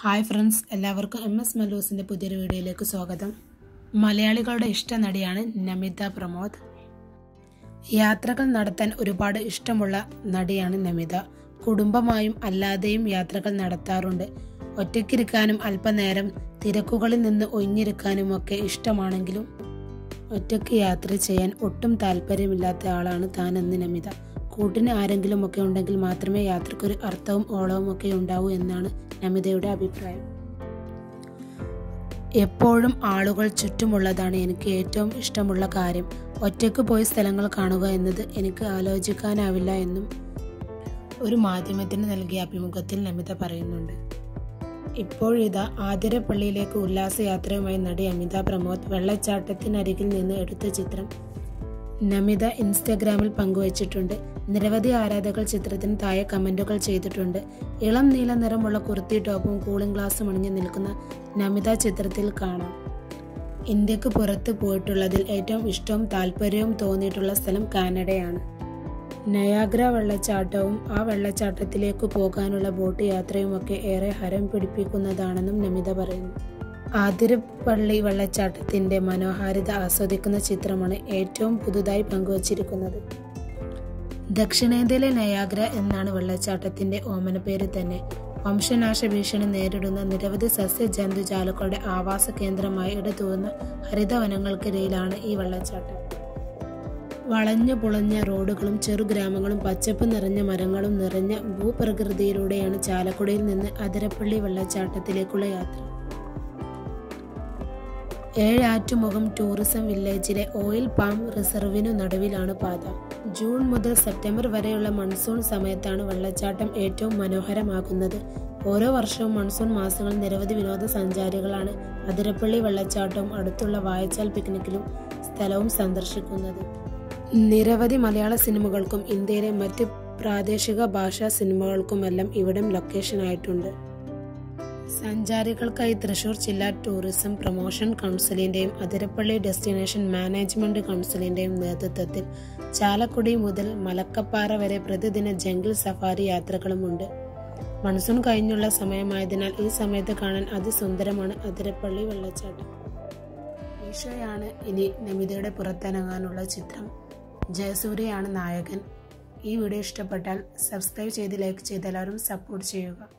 hi friends എല്ലാവർക്കും M S മല്ലൂസിൻ്റെ പുതിയൊരു വീഡിയോയിലേക്ക് സ്വാഗതം മലയാളികളുടെ ഇഷ്ട നടിയാണ് നമിത പ്രമോദ് യാത്രകൾ നടത്താൻ ഒരുപാട് ഇഷ്ടമുള്ള നടിയാണ് നമിത കുടുംബമായും അല്ലാതെയും യാത്രകൾ നടത്താറുണ്ട് ഒറ്റയ്ക്കിരിക്കാനും അല്പനേരം തിരക്കുകളിൽ നിന്ന് ഒഴിഞ്ഞിരിക്കാനുമൊക്കെ ഇഷ്ടമാണെങ്കിലും ഒറ്റയ്ക്ക് യാത്ര ചെയ്യാൻ ഒട്ടും താല്പര്യമില്ലാത്ത ആളാണ് താനെന്ന് നമിത കൂട്ടിന് ആരെങ്കിലും ഒക്കെ ഉണ്ടെങ്കിൽ മാത്രമേ യാത്രക്കൊരു അർത്ഥവും ഓളവും ഒക്കെ ഉണ്ടാവൂ എന്നാണ് നമിതയുടെ അഭിപ്രായം എപ്പോഴും ആളുകൾ ചുറ്റുമുള്ളതാണ് എനിക്ക് ഏറ്റവും ഇഷ്ടമുള്ള കാര്യം ഒറ്റയ്ക്ക് പോയി സ്ഥലങ്ങൾ കാണുക എന്നത് എനിക്ക് ആലോചിക്കാനാവില്ല എന്നും ഒരു മാധ്യമത്തിന് നൽകിയ അഭിമുഖത്തിൽ നമിത പറയുന്നുണ്ട് ഇപ്പോഴിതാ ആതിരപ്പള്ളിയിലേക്ക് ഉല്ലാസയാത്രയുമായി നടി അമിത പ്രമോദ് വെള്ളച്ചാട്ടത്തിനരികിൽ നിന്ന് എടുത്ത ചിത്രം നമിത ഇൻസ്റ്റഗ്രാമിൽ പങ്കുവച്ചിട്ടുണ്ട് നിരവധി ആരാധകർ ചിത്രത്തിന് താഴെ കമന്റുകൾ ചെയ്തിട്ടുണ്ട് ഇളം നീല നിറമുള്ള കുർത്തി ടോപ്പും കൂളിംഗ് ഗ്ലാസും അണിഞ്ഞു നിൽക്കുന്ന നമിത ചിത്രത്തിൽ കാണാം ഇന്ത്യക്ക് പുറത്ത് പോയിട്ടുള്ളതിൽ ഏറ്റവും ഇഷ്ടവും താല്പര്യവും തോന്നിയിട്ടുള്ള സ്ഥലം കാനഡയാണ് നയാഗ്ര വെള്ളച്ചാട്ടവും ആ വെള്ളച്ചാട്ടത്തിലേക്ക് പോകാനുള്ള ബോട്ട് യാത്രയുമൊക്കെ ഏറെ ഹരം പിടിപ്പിക്കുന്നതാണെന്നും നമിത പറയുന്നു ആതിരപ്പള്ളി വെള്ളച്ചാട്ടത്തിന്റെ മനോഹാരിത ആസ്വദിക്കുന്ന ചിത്രമാണ് ഏറ്റവും പുതുതായി പങ്കുവച്ചിരിക്കുന്നത് ദക്ഷിണേന്ത്യയിലെ നയാഗ്ര എന്നാണ് വെള്ളച്ചാട്ടത്തിന്റെ ഓമന പേര് തന്നെ വംശനാശ ഭീഷണി നേരിടുന്ന നിരവധി സസ്യജന്തുജാലകളുടെ ആവാസ കേന്ദ്രമായി ഇടതൂർന്ന ഹരിതവനങ്ങൾക്കിടയിലാണ് ഈ വെള്ളച്ചാട്ടം വളഞ്ഞു പുളഞ്ഞ റോഡുകളും ചെറുഗ്രാമങ്ങളും പച്ചപ്പ് നിറഞ്ഞ മരങ്ങളും നിറഞ്ഞ ഭൂപ്രകൃതിയിലൂടെയാണ് ചാലക്കുടിയിൽ നിന്ന് അതിരപ്പള്ളി വെള്ളച്ചാട്ടത്തിലേക്കുള്ള യാത്ര ഏഴാറ്റുമുഖം ടൂറിസം വില്ലേജിലെ ഓയിൽ പാം റിസർവിനു നടുവിലാണ് പാത ജൂൺ മുതൽ സെപ്റ്റംബർ വരെയുള്ള മൺസൂൺ സമയത്താണ് വെള്ളച്ചാട്ടം ഏറ്റവും മനോഹരമാകുന്നത് ഓരോ വർഷവും മൺസൂൺ മാസങ്ങളിൽ നിരവധി വിനോദസഞ്ചാരികളാണ് അതിരപ്പള്ളി വെള്ളച്ചാട്ടവും അടുത്തുള്ള വായച്ചാൽ പിക്നിക്കിലും സ്ഥലവും സന്ദർശിക്കുന്നത് നിരവധി മലയാള സിനിമകൾക്കും ഇന്ത്യയിലെ മറ്റ് പ്രാദേശിക ഭാഷാ സിനിമകൾക്കുമെല്ലാം ഇവിടം ലൊക്കേഷനായിട്ടുണ്ട് സഞ്ചാരികൾക്കായി തൃശൂർ ജില്ലാ ടൂറിസം പ്രൊമോഷൻ കൗൺസിലിന്റെയും അതിരപ്പള്ളി ഡെസ്റ്റിനേഷൻ മാനേജ്മെന്റ് കൗൺസിലിന്റെയും നേതൃത്വത്തിൽ ചാലക്കുടി മുതൽ മലക്കപ്പാറ വരെ പ്രതിദിന ജംഗിൾ സഫാരി യാത്രകളുമുണ്ട് മൺസൂൺ കഴിഞ്ഞുള്ള സമയമായതിനാൽ ഈ സമയത്ത് കാണാൻ അതിസുന്ദരമാണ് അതിരപ്പള്ളി വെള്ളച്ചാട്ടം ഈശോയാണ് ഇനി നമിതയുടെ പുറത്തിറങ്ങാനുള്ള ചിത്രം ജയസൂര്യയാണ് നായകൻ ഈ വീഡിയോ ഇഷ്ടപ്പെട്ടാൽ സബ്സ്ക്രൈബ് ചെയ്ത് ലൈക്ക് ചെയ്ത് എല്ലാവരും സപ്പോർട്ട് ചെയ്യുക